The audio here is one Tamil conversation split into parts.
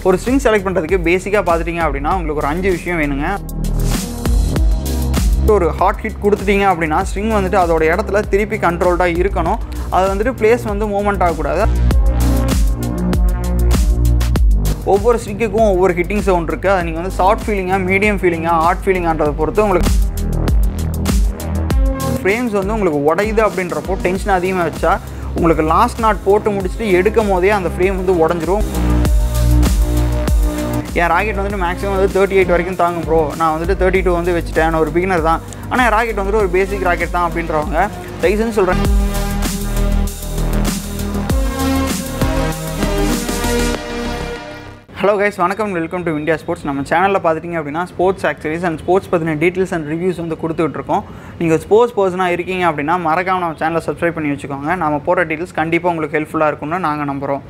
ஒரு ஸ்ட்ரிங் செலக்ட் பண்ணுறதுக்கு பேசிக்காக பார்த்துட்டிங்க அப்படின்னா உங்களுக்கு ஒரு அஞ்சு விஷயம் வேணுங்க ஒரு ஹாட் ஹிட் கொடுத்துட்டீங்க அப்படின்னா ஸ்ட்ரிங் வந்துட்டு அதோட இடத்துல திருப்பி கண்ட்ரோல்டாக இருக்கணும் அது வந்துட்டு பிளேஸ் வந்து மூவ்மெண்ட் ஆகக்கூடாது ஒவ்வொரு ஸ்ட்ரிக்குக்கும் ஒவ்வொரு ஹிட்டிங் சவுண்ட் இருக்குது அது நீங்கள் வந்து சாஃப்ட் ஃபீலிங்காக மீடியம் ஃபீலிங்காக ஹார்ட் ஃபீலிங்கான்றதை பொறுத்து உங்களுக்கு ஃப்ரேம்ஸ் வந்து உங்களுக்கு உடையுது அப்படின்றப்போ டென்ஷன் அதிகமாக வச்சா உங்களுக்கு லாஸ்ட் நாட் போட்டு முடிச்சுட்டு எடுக்கும் போதே அந்த ஃப்ரேம் வந்து உடஞ்சிரும் என் ராக்கெட் வந்துட்டு மேக்ஸிமம் வந்து தேர்ட்டி எயிட் வரைக்கும் தாங்கும் ப்ரோ நான் வந்துட்டு தேர்ட்டி டூ வந்து வச்சுட்டேன் நான் ஒரு பிகினர் தான் ஆனால் என் ராக்கெட் வந்துட்டு ஒரு பேசிக் ராக்கெட் தான் அப்படின்றவங்க தயவுசெஞ்சு சொல்கிறேன் ஹலோ கைஸ் வணக்கம் வெல்கம் டு இந்தியா ஸ்போர்ட்ஸ் நம்ம சேனலில் பார்த்துட்டிங்க அப்படின்னா ஸ்போர்ட்ஸ் ஆக்சரிஸ் அண்ட் ஸ்போர்ட்ஸ் பற்றின டீட்டெயில்ஸ் அண்ட் ரிவ்யூஸ் வந்து கொடுத்துட்ருக்கோம் நீங்கள் ஸ்போர்ட்ஸ் பர்சனாக இருக்கீங்க அப்படின்னா மறக்காம நம்ம சேனலை சப்ஸ்கிரைப் பண்ணி வச்சுக்கோங்க நம்ம போகிற டீட்டெயில்ஸ் கண்டிப்பாக உங்களுக்கு ஹெல்ப்ஃபுல்லாக இருக்கும்னு நாங்கள் நம்புகிறோம்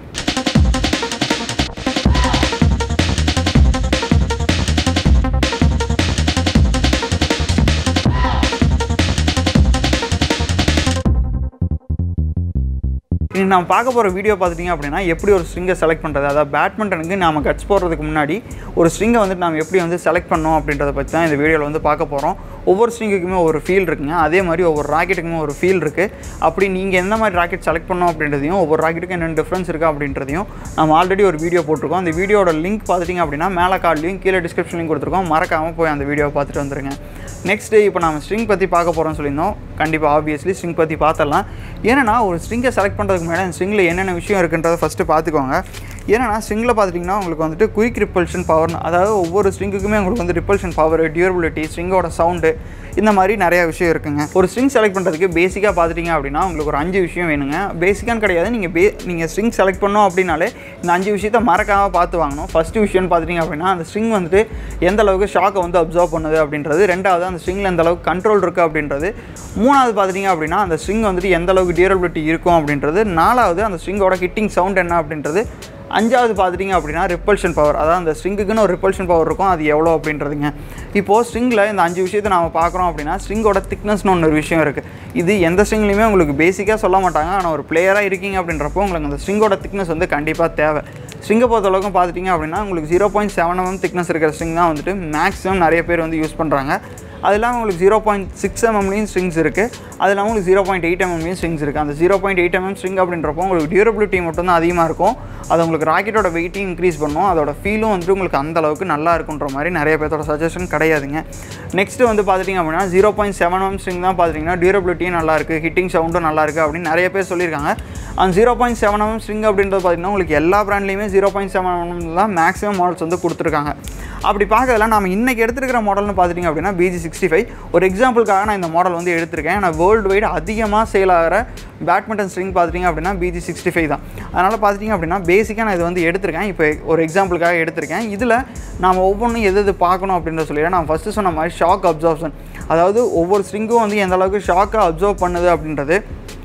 இனி நம்ம பார்க்க போகிற வீடியோ பார்த்துட்டிங்க அப்படின்னா எப்படி ஒரு ஸ்ட்ரிங்கை செலக்ட் பண்ணுறது அதாவது பேட்மிண்டனுக்கு நாம கட்ஸ் போடுறதுக்கு முன்னாடி ஒரு ஸ்ட்ரிங்கை வந்துட்டு நம்ம எப்படி வந்து செலக்ட் பண்ணோம் அப்படின்றத பற்றி தான் இந்த வீடியோவில் வந்து பார்க்க போகிறோம் ஒவ்வொரு ஸ்ட்ரிங்குக்குமே ஒரு ஃபீல் இருக்குங்க அதே மாதிரி ஒவ்வொரு ராக்கெட்டுக்குமே ஒரு ஃபீல் இருக்குது அப்படி நீங்கள் எந்த மாதிரி ராக்கெட் செலக்ட் பண்ணோம் அப்படின்றதையும் ஒவ்வொரு ராக்கெட்டுக்கும் என்னென்ன டிஃப்ரென்ஸ் இருக்குது அப்படின்றதையும் நம்ம ஆல்ரெடி ஒரு வீடியோ போட்டிருக்கோம் அந்த வீடியோட லிங்க் பார்த்துட்டிங்க அப்படின்னா மேலே கார்ட்லையும் கீழே டிஸ்கிரிப்ஷன்லையும் கொடுத்துருக்கோம் மறக்காமல் போய் அந்த வீடியோவை பார்த்துட்டு வந்துருங்க நெக்ஸ்ட் இப்போ நம்ம ஸ்ட்ரிங் பற்றி பார்க்க போகிறோம்னு சொல்லியிருந்தோம் கண்டிப்பாக ஆப்வியஸ்லி ஸ்ட்ரிங் பற்றி பார்த்துடலாம் ஏன்னா ஒரு ஸ்ட்ரிங்கை செலக்ட் பண்ணுறதுக்கு முன்னாடி அந்த ஸ்ட்ரிங்கில் என்னென்ன விஷயம் இருக்குன்றதை ஃபஸ்ட்டு பார்த்துக்கோங்க ஏன்னா ஸ்ட்ரிங்கில் பார்த்துட்டிங்கன்னா உங்களுக்கு வந்துட்டு குயிக் ரிப்பல்ஷன் பவர் அதாவது ஒவ்வொரு ஸ்ட்ரிங்குக்குமே உங்களுக்கு வந்து ரிப்பல்ஷன் பவர் டியூரபிலிட்டி ஸ்ட்ரிங்கோட சவுண்டு இந்த மாதிரி நிறையா விஷயம் இருக்குங்க ஒரு ஸ்ட்ரிங் செலக்ட் பண்ணுறதுக்கு பேசிக்காக பார்த்துட்டிங்க அப்படின்னா உங்களுக்கு ஒரு அஞ்சு விஷயம் வேணுங்க பேசிக்கான்னு கிடையாது நீங்கள் பே நீங்கள் ஸ்ட்ரிங் செலக்ட் பண்ணோம் அப்படின்னாலே இந்த அஞ்சு விஷயத்த மறக்காமல் பார்த்து வாங்கணும் ஃபஸ்ட்டு விஷயம்னு பார்த்துட்டிங்க அப்படின்னா அந்த ஸ்ட்ரிங் வந்துட்டு எந்த அளவுக்கு ஷாக்கை வந்து அப்சர்வ் பண்ணுது அப்படின்றது ரெண்டாவது அந்த ஸ்ட்ரிங்கில் எந்த அளவுக்கு கண்ட்ரோல் இருக்குது அப்படின்றது மூணாவது பார்த்துட்டிங்க அப்படின்னா அந்த ஸ்ட்ரிங் வந்துட்டு எந்த அளவுக்கு டியூரபிலிட்டி இருக்கும் அப்படின்றது நாலாவது அந்த ஸ்ட்ரிங்கோட ஹிட்டிங் சவுண்ட் என்ன அப்படின்றது அஞ்சாவது பார்த்துட்டிங்க அப்படின்னா ரிப்பல்ஷன் பவர் அதாவது அந்த ஸ்ட்ரிங்குக்குன்னு ஒரு ரிப்பல்ஷன் பவர் இருக்கும் அது எவ்வளோ அப்படின்றதுங்க இப்போது ஸ்ட்ரிங்கில் இந்த அஞ்சு விஷயத்தை நம்ம பார்க்குறோம் அப்படின்னா ஸ்ட்ரிங்கோட திக்னஸ்னு ஒன்று ஒரு விஷயம் இருக்குது இது எந்த ஸ்ட்ரிங்லையுமே உங்களுக்கு பேசிக்காக சொல்ல மாட்டாங்க ஆனால் ஒரு பிளேயராக இருக்கீங்க அப்படின்றப்போ உங்களுக்கு அந்த ஸ்ட்ரிங்கோட திக்னஸ் வந்து கண்டிப்பாக தேவை ஸ்ட்ரிங்கை பொறுத்தளவுக்கு பார்த்துட்டிங்க அப்படின்னா உங்களுக்கு zero point seven mm thickness இருக்கிற ஸ்ட்ரிங் தான் வந்துட்டு மேக்ஸிமம் நிறைய பேர் வந்து யூஸ் பண்ணுறாங்க அது இல்லாமல் உங்களுக்கு ஜீரோ பாயிண்ட் சிக்ஸ் எம்எம்லேயும் ஸ்ட்ரிங்ஸ் இருக்குது அது இல்லாமல் உங்களுக்கு ஜீரோ பாயிண்ட் எயிட் எம்எம்லேயும் ஸ்ட்ரிங்ஸ் இருக்குது அந்த zero point eight mm string அப்படின்றப்போ உங்களுக்கு டியூரபிலிட்டி மட்டும் தான் அதிகமாக இருக்கும் அது உங்களுக்கு ராக்கெட்டோட வெயிட்டையும் இன்க்ரீஸ் பண்ணும் அதோட ஃபீலும் வந்துட்டு உங்களுக்கு அந்த அளவுக்கு நல்லா இருக்குன்ற மாதிரி நிறைய பேர்த்தோட சஜஷன் கிடையாதுங்க நெக்ஸ்ட்டு வந்து பார்த்துட்டிங்க அப்படின்னா zero point seven M string தான் பார்த்துட்டிங்கன்னா டியூரபிலிட்டியும் நல்லா இருக்குது ஹிட்டிங் சவுண்டும் நல்லா இருக்குது அப்படின்னு நிறைய பேர் சொல்லியிருக்காங்க அந்த zero point seven M string அப்படின்றது பார்த்திங்கன்னா உங்களுக்கு எல்லா ப்ராண்ட்லேயுமே ஜீரோ பாயிண்ட் செவன் எம் தான் மேக்ஸிமம் மாடல்ஸ் வந்து கொடுத்துருக்காங்க அப்படி பார்க்கறதுல நம்ம இன்றைக்கி எடுத்துருக்கிற மாடல்னு பார்த்துட்டிங்க அப்படின்னா பிஜி சிக்ஸ்டி ஃபைவ் ஒரு எக்ஸாம்பிளுக்காக நான் இந்த மாடல் வந்து எடுத்திருக்கேன் நான் வேர்ல்டு வைடு அதிகமாக சேல் ஆகிற பேட்மிண்டன் ஸ்ட்ரிங் பார்த்துட்டிங்க அப்படின்னா பிஜி சிக்ஸ்டி ஃபைவ் தான் அதனால் பார்த்துட்டிங்க அப்படின்னா பேசிக்காக நான் இது வந்து எடுத்திருக்கேன் இப்போ ஒரு எக்ஸாம்பிளுக்காக எடுத்திருக்கேன் இதில் நாம் ஒவ்வொன்றும் எது எது பார்க்கணும் அப்படின்ற சொல்லிடுறேன் நான் ஃபஸ்ட்டு சொன்ன மாதிரி ஷாக் அப்சர்வ்ஷன் அதாவது ஒவ்வொரு ஸ்ட்ரிங்கும் வந்து எந்த அளவுக்கு ஷாக்கை அப்சர்வ் பண்ணுது அப்படின்றது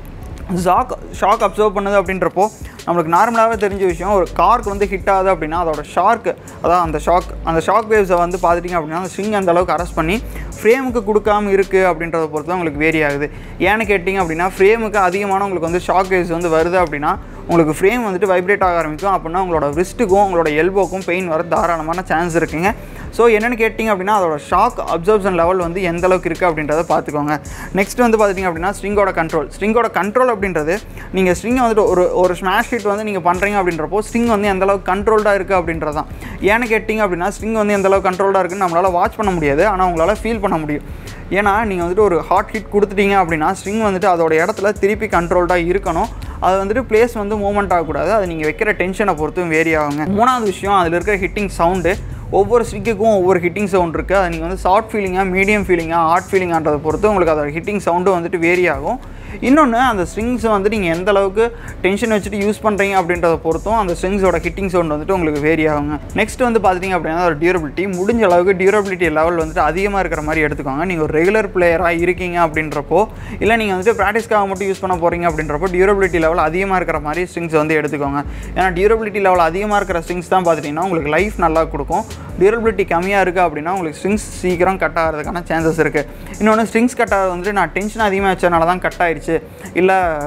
ஷாக் ஷாக் அப்சர்வ் பண்ணுது அப்படின்றப்போ நம்மளுக்கு நார்மலாகவே தெரிஞ்ச விஷயம் ஒரு கார்க்கு வந்து ஹிட் ஆகுது அப்படின்னா அதோட ஷார்க்கு அதான் அந்த ஷாக் அந்த ஷாக் வேவ்ஸை வந்து பார்த்துட்டிங்க அப்படின்னா அந்த ஸ்விங் அந்த அளவுக்கு அரெஸ்ட் பண்ணி ஃப்ரேமுக்கு கொடுக்காம இருக்குது அப்படின்றத பொறுத்து தான் உங்களுக்கு வேரி ஆகுது ஏன்னு கேட்டிங்க அப்படின்னா ஃப்ரேமுக்கு அதிகமான உங்களுக்கு வந்து ஷாக் வேவ்ஸ் வந்து வருது அப்படின்னா உங்களுக்கு ஃப்ரேம் வந்துட்டு வைப்ரேட் ஆக ஆரம்பிக்கும் அப்படின்னா உங்களோட ரிஸ்ட்டுக்கும் உங்களோட எல்போக்கும் பெயின் வர தாராளமான சான்ஸ் இருக்குங்க ஸோ என்னென்னு கேட்டிங்க அப்படின்னா அதோட ஷாக் அப்சர்ப்ஷன் லெவல் வந்து எந்த அளவுக்கு இருக்குது அப்படின்றத பார்த்துக்கோங்க நெக்ஸ்ட் வந்து பார்த்திங்க அப்படின்னா ஸ்ட்ரிங்கோட கண்ட்ரோல் ஸ்ட்ரிங்கோட கண்ட்ரோல் அப்படின்றது நீங்கள் ஸ்ட்ரிங்கை வந்துட்டு ஒரு ஒரு ஸ்மாஷ் ஹிட் வந்து நீங்கள் பண்ணுறீங்க அப்படின்றப்போ ஸ்ட்ரிங் வந்து எந்த அளவுக்கு கண்ட்ரோல்டாக இருக்குது அப்படின்றது தான் ஏன்னு கேட்டிங்க அப்படின்னா ஸ்ட்ரிங் வந்து எந்த அளவுக்கு கண்ட்ரோல்டாக இருக்குன்னு நம்மளால் வாட்ச் பண்ண முடியாது ஆனால் உங்களால் ஃபீல் பண்ண முடியும் ஏன்னா நீங்கள் வந்துட்டு ஒரு ஹாட் ஹிட் கொடுத்துட்டீங்க அப்படின்னா ஸ்ட்ரிங் வந்துட்டு அதோட இடத்துல திருப்பி கண்ட்ரோல்டாக இருக்கணும் அது வந்துட்டு பிளேஸ் வந்து மூவ்மெண்ட் ஆகக்கூடாது அது நீங்கள் வைக்கிற டென்ஷனை பொறுத்தும் வேரி ஆகுங்க மூணாவது விஷயம் அதில் இருக்கிற ஹிட்டிங் சவுண்டு ஒவ்வொரு ஸ்டிக்குக்கும் ஒவ்வொரு ஹிட்டிங் சவுண்ட் இருக்குது அது நீங்கள் வந்து சாஃப்ட் ஃபீலிங்காக மீடியம் ஃபீலிங்காக ஹார்ட் ஃபீலிங்கான்றதை பொறுத்து உங்களுக்கு அதோட ஹிட்டிங் சவுண்டு வந்துட்டு வேரி ஆகும் இன்னொன்று அந்த ஸ்ட்ரிங்ஸை வந்து நீங்கள் எந்த அளவுக்கு டென்ஷன் வச்சுட்டு யூஸ் பண்ணுறீங்க அப்படின்றத பொறுத்தும் அந்த ஸ்ட்ரிங்ஸோட ஹிட்டிங் சவுண்ட் வந்துட்டு உங்களுக்கு வேரி ஆகுங்க நெக்ஸ்ட் வந்து பார்த்திங்க அப்படின்னா அதோட டியூரபிலிட்டி முடிஞ்ச அளவுக்கு டியூரபிலிட்டி லெவல் வந்துட்டு அதிகமாக இருக்கிற மாதிரி எடுத்துக்கோங்க நீங்கள் ஒரு ரெகுலர் பிளேயராக இருக்கீங்க அப்படின்றப்போ இல்லை நீங்கள் வந்துட்டு ப்ராக்டிஸ்க்காக மட்டும் யூஸ் பண்ண போகிறீங்க அப்படின்றப்போ டியூரபிலிட்டி லெவல் அதிகமாக இருக்கிற மாதிரி ஸ்ட்ரிங்ஸ் வந்து எடுத்துக்கோங்க ஏன்னா டியூரபிலிட்டி லெவல் அதிகமாக இருக்கிற ஸ்ட்ரிங்ஸ் தான் பார்த்துட்டிங்கன்னா உங்களுக்கு லைஃப் நல்லா கொடுக்கும் டியூரபிலிட்டி கம்மியாக இருக்குது அப்படின்னா உங்களுக்கு ஸ்ட்ரிங்ஸ் சீக்கிரம் கட் ஆகிறதுக்கான சான்சஸ் இருக்குது இன்னொன்று ஸ்ட்ரிங்ஸ் கட் ஆகிறது வந்துட்டு நான் டென்ஷன் அதிகமாக வச்சதுனால தான் கட் ஆயிடுச்சு இல்லை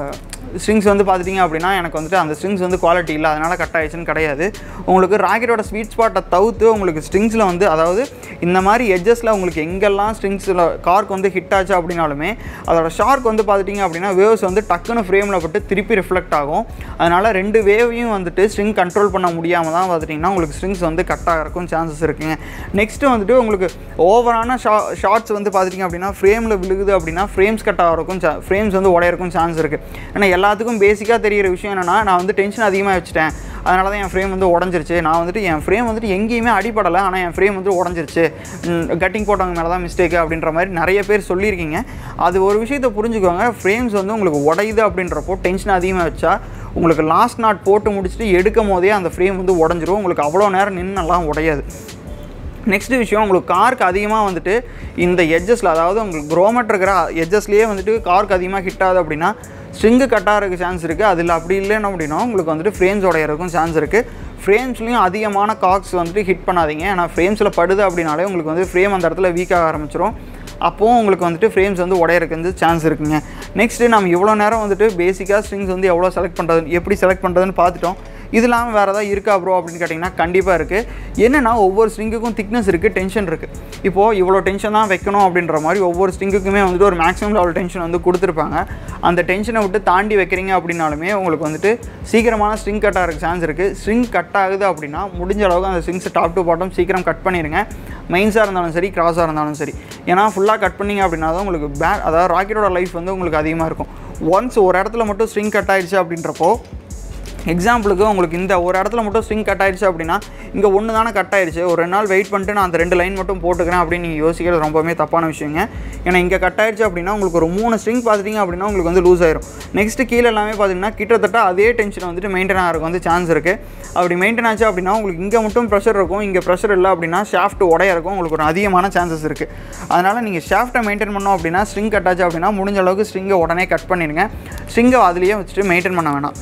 ஸ்ட்ரிங்ஸ் வந்து பார்த்துட்டிங்க அப்படின்னா எனக்கு வந்துட்டு அந்த ஸ்ட்ரிங்ஸ் வந்து குவாலிட்டி இல்லை அதனால் கட் ஆயிடுச்சுன்னு கிடையாது உங்களுக்கு ராக்கெட்டோட ஸ்வீட் ஸ்பாட்டை தவிர்த்து உங்களுக்கு ஸ்ட்ரிங்ஸில் வந்து அதாவது இந்த மாதிரி எட்ஜஸில் உங்களுக்கு எங்கெல்லாம் ஸ்ட்ரிங்ஸில் கார்க் வந்து ஹிட் ஆச்சு அப்படின்னாலுமே அதோட ஷார்க் வந்து பார்த்துட்டிங்க அப்படின்னா வேவ்ஸ் வந்து டக்குன்னு ஃப்ரேமில் பட்டு திருப்பி ரிஃப்ளெக்ட் ஆகும் அதனால் ரெண்டு வேவையும் வந்துட்டு ஸ்ட்ரிங் கண்ட்ரோல் பண்ண முடியாமல் தான் பார்த்துட்டிங்கன்னா உங்களுக்கு ஸ்ட்ரிங்ஸ் வந்து கட் ஆகிறக்கும் சான்சஸ் இருக்குங்க நெக்ஸ்ட்டு வந்துட்டு உங்களுக்கு ஓவரான ஷா ஷார்ட்ஸ் வந்து பார்த்துட்டிங்க அப்படின்னா ஃப்ரேமில் விழுகுது அப்படின்னா ஃப்ரேம்ஸ் கட் ஆகிறக்கும் ஃப்ரேம்ஸ் வந்து உடையறக்கும் சான்ஸ் இருக்குது ஏன்னா எல்லாத்துக்கும் பேசிக்காக தெரியிற விஷயம் என்னென்னா நான் வந்து டென்ஷன் அதிகமாக வச்சுட்டேன் அதனால தான் என் ஃப்ரேம் வந்து உடஞ்சிருச்சு நான் வந்துட்டு என் ஃப்ரேம் வந்துட்டு எங்கேயுமே அடிப்படலை ஆனால் என் ஃப்ரேம் வந்து உடஞ்சிருச்சு கட்டிங் போட்டவங்க மேலே தான் மிஸ்டேக்கு அப்படின்ற மாதிரி நிறைய பேர் சொல்லியிருக்கீங்க அது ஒரு விஷயத்தை புரிஞ்சுக்கோங்க ஃப்ரேம்ஸ் வந்து உங்களுக்கு உடையுது அப்படின்றப்போ டென்ஷன் அதிகமாக வச்சா உங்களுக்கு லாஸ்ட் நாட் போட்டு முடிச்சுட்டு எடுக்கும் போதே அந்த ஃப்ரேம் வந்து உடஞ்சிரும் உங்களுக்கு அவ்வளோ நேரம் நின்னெல்லாம் உடையாது நெக்ஸ்ட் விஷயம் உங்களுக்கு காருக்கு அதிகமாக வந்துட்டு இந்த எட்ஜஸில் அதாவது உங்களுக்கு குரோமட் இருக்கிற எட்ஜஸ்லேயே வந்துட்டு காருக்கு அதிகமாக ஹிட் ஆகுது அப்படின்னா ஸ்ட்ரிங்கு கட் ஆகிறதுக்கு சான்ஸ் இருக்குது அதில் அப்படி இல்லைன்னு அப்படின்னா உங்களுக்கு வந்துட்டு ஃப்ரேம்ஸ் உடையறதுக்கும் சான்ஸ் இருக்குது ஃப்ரேம்ஸ்லையும் அதிகமான காக்ஸ் வந்துட்டு ஹிட் பண்ணாதீங்க ஏன்னா ஃப்ரேம்ஸில் படுது அப்படின்னாலே உங்களுக்கு வந்து ஃப்ரேம் அந்த இடத்துல வீக்காக ஆரம்பிச்சிரும் அப்போவும் உங்களுக்கு வந்துட்டு ஃப்ரேம்ஸ் வந்து உடையறதுக்கு வந்து சான்ஸ் இருக்குங்க நெக்ஸ்ட்டு நம்ம இவ்வளோ நேரம் வந்துட்டு பேசிக்காக ஸ்ட்ரிங்ஸ் வந்து எவ்வளோ செலக்ட் பண்ணுறது எப்படி செலக்ட் பண்ணுறதுன்னு பார்த்துட்டோம் இது இல்லாமல் வேறு ஏதாவது இருக்கா ப்ரோ அப்படின்னு கேட்டிங்கன்னா கண்டிப்பாக இருக்குது என்னென்னா ஒவ்வொரு ஸ்ட்ரிங்குக்கும் திக்னஸ் இருக்குது டென்ஷன் இருக்குது இப்போது இவ்வளோ டென்ஷன் தான் வைக்கணும் அப்படின்ற மாதிரி ஒவ்வொரு ஸ்ட்ரிங்குக்குமே வந்துட்டு ஒரு மேக்ஸிமம் லெவல் டென்ஷன் வந்து கொடுத்துருப்பாங்க அந்த டென்ஷனை விட்டு தாண்டி வைக்கிறீங்க அப்படின்னாலுமே உங்களுக்கு வந்துட்டு சீக்கிரமான ஸ்ட்ரிங் கட் ஆகிறதுக்கு சான்ஸ் இருக்குது ஸ்ட்ரிங் கட் ஆகுது அப்படின்னா முடிஞ்ச அளவுக்கு அந்த ஸ்ட்ரிங்ஸ் டாப் டு பாட்டம் சீக்கிரம் கட் பண்ணிடுங்க மெயின்ஸாக இருந்தாலும் சரி கிராஸாக இருந்தாலும் சரி ஏன்னா ஃபுல்லாக கட் பண்ணிங்க அப்படின்னா தான் உங்களுக்கு பே அதாவது ராக்கெட்டோட லைஃப் வந்து உங்களுக்கு அதிகமாக இருக்கும் ஒன்ஸ் ஒரு இடத்துல மட்டும் ஸ்ட்ரிங் கட் ஆயிடுச்சு அப்படின்றப்போ எக்ஸாம்பிளுக்கு உங்களுக்கு இந்த ஒரு இடத்துல மட்டும் ஸ்ட்ரிங் கட் ஆயிடுச்சு அப்படின்னா இங்கே ஒன்று தானே கட் ஆயிடுச்சு ஒரு ரெண்டு நாள் வெயிட் பண்ணிட்டு நான் அந்த ரெண்டு லைன் மட்டும் போட்டுக்கிறேன் அப்படின்னு நீங்கள் யோசிக்கிறது ரொம்பவே தப்பான விஷயங்க ஏன்னா இங்கே கட் ஆயிடுச்சு அப்படின்னா உங்களுக்கு ஒரு மூணு ஸ்ட்ரிங் பார்த்துட்டிங்க அப்படின்னா உங்களுக்கு வந்து லூஸ் ஆயிரும் நெக்ஸ்ட்டு கீழே எல்லாமே பார்த்தீங்கன்னா கிட்டத்தட்ட அதே டென்ஷன் வந்துட்டு மெயின்டைன் ஆகிறதுக்கு வந்து சான்ஸ் இருக்குது அப்படி மெயின்டைன் ஆச்சு அப்படின்னா உங்களுக்கு இங்கே மட்டும் ப்ரெஷர் இருக்கும் இங்கே ப்ரெஷர் இல்லை அப்படின்னா ஷாஃப்ட் உடைய இருக்கும் உங்களுக்கு ஒரு அதிகமான சான்சஸ் இருக்குது அதனால் நீங்கள் ஷாஃப்ட்டை மெயின்டைன் பண்ணோம் அப்படின்னா ஸ்ட்ரிங் கட் ஆச்சு அப்படின்னா முடிஞ்ச அளவுக்கு ஸ்ட்ரிங்கை உடனே கட் பண்ணிடுங்க ஸ்ட்ரிங்கை அதுலேயே வச்சுட்டு மெயின்டைன் பண்ண வேணாம்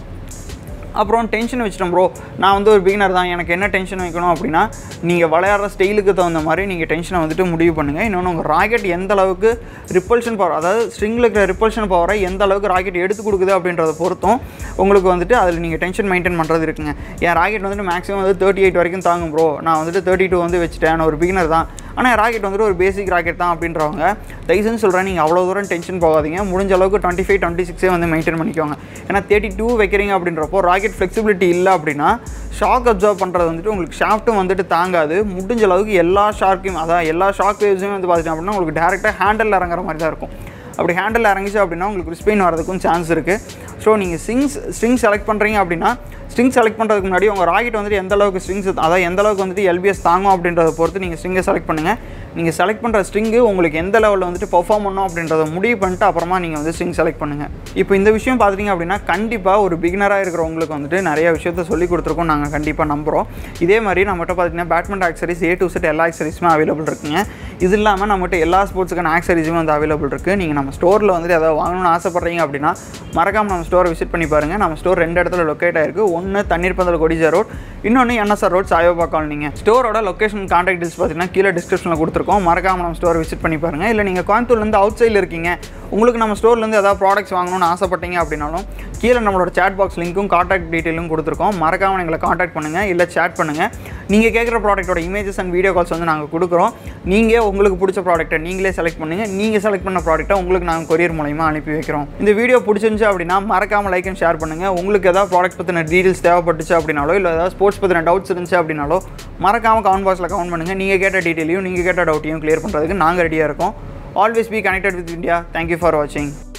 அப்புறம் டென்ஷன் வச்சிட்டோம் ப்ரோ நான் வந்து ஒரு பிகினர் தான் எனக்கு என்ன டென்ஷன் வைக்கணும் அப்படின்னா நீங்கள் விளையாடுற ஸ்டைலுக்கு தகுந்த மாதிரி நீங்கள் டென்ஷனை வந்துட்டு முடிவு பண்ணுங்கள் இன்னொன்று உங்கள் ராக்கெட் எந்த அளவுக்கு ரிப்பல்ஷன் பவர் அதாவது ஸ்ட்ரிங்கில் இருக்கிற ரிப்பல்ஷன் பவரை எந்த அளவுக்கு ராக்கெட் எடுத்து கொடுக்குது அப்படின்றத பொறுத்தும் உங்களுக்கு வந்துட்டு அதில் நீங்கள் டென்ஷன் மெயின்டைன் பண்ணுறது இருக்குங்க என் ராக்கெட் வந்துட்டு மேக்ஸிமம் வந்து தேர்ட்டி எயிட் வரைக்கும் தாங்கும் ப்ரோ நான் வந்துட்டு தேர்ட்டி டூ வந்து வச்சுட்டேன் நான் ஒரு பிகினர் தான் ஆனால் ராக்கெட் வந்துட்டு ஒரு பேசிக் ராக்கெட் தான் அப்படின்றவங்க தயவுசெய்து சொல்கிறேன் நீங்கள் அவ்வளோ தூரம் டென்ஷன் போகாதீங்க முடிஞ்ச அளவுக்கு டுவெண்ட்டி ஃபைவ் டுவெண்ட்டி சிக்ஸே வந்து மெயின்டைன் பண்ணிக்கோங்க ஏன்னா தேர்ட்டி டூ வைக்கிறீங்க அப்படின்றப்போ ராக்கெட் ஃப்ளெக்சிபிலிட்டி இல்லை அப்படின்னா ஷாக் அப்சர்வ் பண்ணுறது வந்துட்டு உங்களுக்கு ஷாஃப்ட்டும் வந்துட்டு தாங்காது முடிஞ்ச அளவுக்கு எல்லா ஷார்க்கையும் அதான் எல்லா ஷாக் வேவ்ஸுமே வந்து பார்த்துட்டோம் அப்படின்னா உங்களுக்கு டேரெக்டாக ஹேண்டில் இறங்குற மாதிரி தான் இருக்கும் அப்படி ஹேண்டில் இறங்கிச்சு அப்படின்னா உங்களுக்கு ஸ்பெயின் வரதுக்கும் சான்ஸ் இருக்குது ஸோ நீங்கள் ஸ்ட்ரிங்ஸ் ஸ்ட்ரிங் செலக்ட் பண்ணுறீங்க அப்படின்னா ஸ்ட்ரிங் செலக்ட் பண்ணுறதுக்கு முன்னாடி உங்கள் ராக்கெட் வந்துட்டு எந்த அளவுக்கு ஸ்ட்ரிங்ஸ் அதாவது எந்த அளவுக்கு வந்துட்டு எல்பிஎஸ் தாங்கும் அப்படின்றத பொறுத்து நீங்கள் ஸ்ட்ரிங்கை செலக்ட் பண்ணுங்கள் நீங்கள் செலக்ட் பண்ணுற ஸ்ட்ரிங்கு உங்களுக்கு எந்த லெவலில் வந்துட்டு பெர்ஃபார்ம் பண்ணணும் அப்படின்றத முடிவு பண்ணிட்டு அப்புறமா நீங்கள் வந்து ஸ்ட்ரிங் செலக்ட் பண்ணுங்கள் இப்போ இந்த விஷயம் பார்த்துட்டிங்க அப்படின்னா கண்டிப்பாக ஒரு பிகினராக இருக்கிறவங்களுக்கு வந்துட்டு நிறைய விஷயத்த சொல்லி கொடுத்துருக்கோம் நாங்கள் கண்டிப்பாக நம்புகிறோம் இதே மாதிரி நம்மகிட்ட பார்த்தீங்கன்னா badminton accessories A to Z எல்லா ஆக்சரிஸுமே அவைலபிள் இருக்குங்க இது இல்லாமல் நம்மகிட்ட எல்லா ஸ்போர்ட்ஸுக்கான ஆக்சரிஸும் வந்து அவைலபிள் இருக்குது நீங்கள் நம்ம ஸ்டோரில் வந்துட்டு எதாவது வாங்கணும்னு ஆசைப்பட்றீங்க அப்படின்னா மறக்காமல் நம்ம ஸ்டோரை விசிட் பண்ணி பாருங்கள் நம்ம ஸ்டோர் ரெண்டு இடத்துல லொக்கேட் ஆயிருக்கு ஒன்று தண்ணீர் பந்தல் கொடிஜா ரோட் இன்னொன்று என்எஸ்ஆர் ரோட் சாயோபா காலனிங்க ஸ்டோரோட லொக்கேஷன் கான்டாக்ட் டீல்ஸ் பார்த்தீங்கன்னா கீழே டிஸ்கிரிப்ஷனில் கொடுத்துருக்கோம் மறக்காமல் நம்ம ஸ்டோரை விசிட் பண்ணி பாருங்கள் இல்லை நீங்கள் கோயம்புத்தூர்லேருந்து அவுட் சைடில் இருக்கீங்க உங்களுக்கு நம்ம ஸ்டோர்லேருந்து ஏதாவது ப்ராடக்ட்ஸ் வாங்கணும்னு ஆசைப்பட்டீங்க அப்படின்னாலும் கீழே நம்மளோட சேட் பாக்ஸ் லிங்க்கும் காண்டாக்ட் டீட்டெயிலும் கொடுத்துருக்கோம் மறக்காமல் எங்களை காண்டாக்ட் பண்ணுங்கள் இல்லை சேட் பண்ணுங்கள் நீங்கள் கேட்குற ப்ராடக்ட்டோட இமேஜஸ் அண்ட் வீடியோ கால்ஸ் வந்து நாங்கள் கொடுக்குறோம் நீங்கள் உங்களுக்கு பிடிச்ச ப்ராடக்ட்டை நீங்களே செலக்ட் பண்ணுங்கள் நீங்கள் செலக்ட் பண்ண ப்ராடக்ட்டை உங்களுக்கு நாங்கள் கொரியர் மூலயமா அனுப்பி வைக்கிறோம் இந்த வீடியோ பிடிச்சிருந்துச்சு அப்படின்னா மறக்காமல் லைக் அண்ட் ஷேர் பண்ணுங்கள் உங்களுக்கு ஏதாவது ப்ராடக்ட் பற்றின டீட்டெயில்ஸ் தேவைப்பட்டுச்சு அப்படின்னாலோ இல்லை ஏதாவது ஸ்போர்ட்ஸ் பற்றின டவுட்ஸ் இருந்துச்சு அப்படின்னாலோ மறக்காமல் கமெண்ட் பாக்ஸில் கமெண்ட் பண்ணுங்கள் நீங்கள் கேட்ட டீட்டெயிலையும் நீங்கள் கேட்ட டவுட்டையும் கிளியர் பண்ணுறதுக்கு நாங்கள் ரெடியாக இருக்கோம் always be connected with India thank you for வாட்சிங்